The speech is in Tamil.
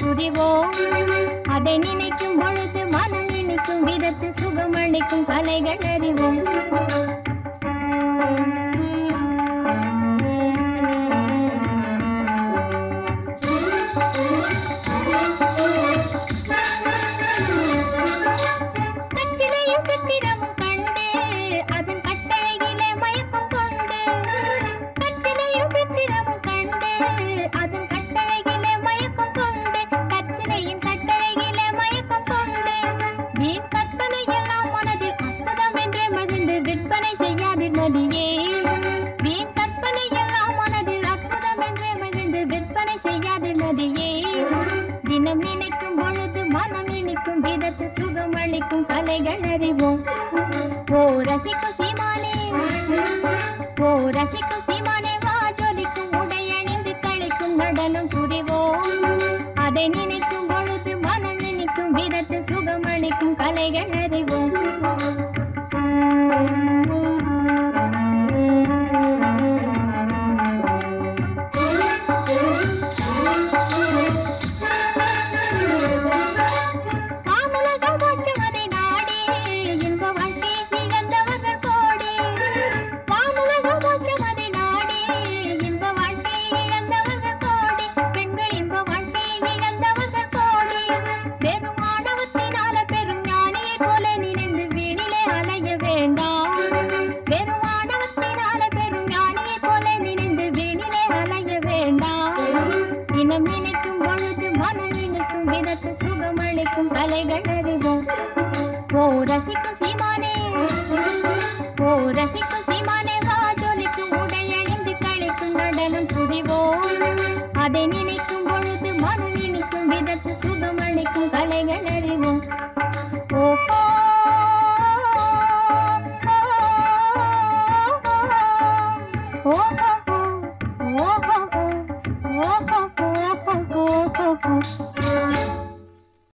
புரிவோம் அதை நினைக்கும் பொழுது மனம் இனிக்கும் விதத்து சுகமளிக்கும் கலைகள் அறிவோம் கட்டிலையும் சித்திரமும் கண்டு அதன் கட்டழகிலே மயக்கம் கொண்டு கட்டிலையும் சித்திரமும் கண்டு அதன் கட்டழகிலே மயக்கம் கொண்டு கச்சிலையும் கட்டழகிலே மயக்கம் கொண்டு வீண் கற்பனை எல்லாம் மனதில் அற்புதம் என்றே மகிழ்ந்து விற்பனை செய்யாதிர் நதியே வீண் கற்பனை எல்லாம் மனதில் அற்புதம் என்றே மகிழ்ந்து விற்பனை செய்யாதிர் நதியே தினம் நினைக்கும் பொழுது மனம் இனிக்கும் விதத்து சுகம் அளிக்கும் கலைகள் அறிவோம் ஓ ரசிக்கும் சீமானே ஓ ரசிக்கும் சீமானே வா ஜொலிக்கும் உடை அணிந்து கழிக்கும் நடனம் புரிவோம் அதை நினைக்கும் பொழுது மனம் இனிக்கும் விதத்து சுகம் அளிக்கும் கலைகள் அறிவோம் மாமலர்கள் போற்றும் அதை நாடி இன்ப வாழ்க்கையை இழந்தவர்கள் கோடி மாமலர்கள் போற்றும் அதை நாடி இன்ப வாழ்க்கையை இழந்தவர்கள் கோடி பெண்கள் இன்ப வாழ்க்கையை இழந்தவர்கள் கோடி வெறும் ஆணவத்தினால பெரும் ஞானியை போல நினைந்து வீணிலே அலைய வேண்டாம் வெறும் ஆணவத்தினால பெரும் ஞானியை போல நினைந்து வீணிலே அலைய வேண்டாம் தினம் நினைக்கும் பொழுது மனம் நினைக்கும் விதத்து சுகம் அளிக்கும் கலைகள் அறிவோம் ஓ ரசிக்கும் சீமானே ஓ ரசிக்கும் சீமானே வா ஜொலிக்கும் உடை அணிந்து கழிக்கும் நடனம் புரிவோம் அதை நினைக்கும் பொழுது மனம் நினைக்கும் விதத்து சுகம் அளிக்கும் கலைகள் அறிவோம் ஓஹோ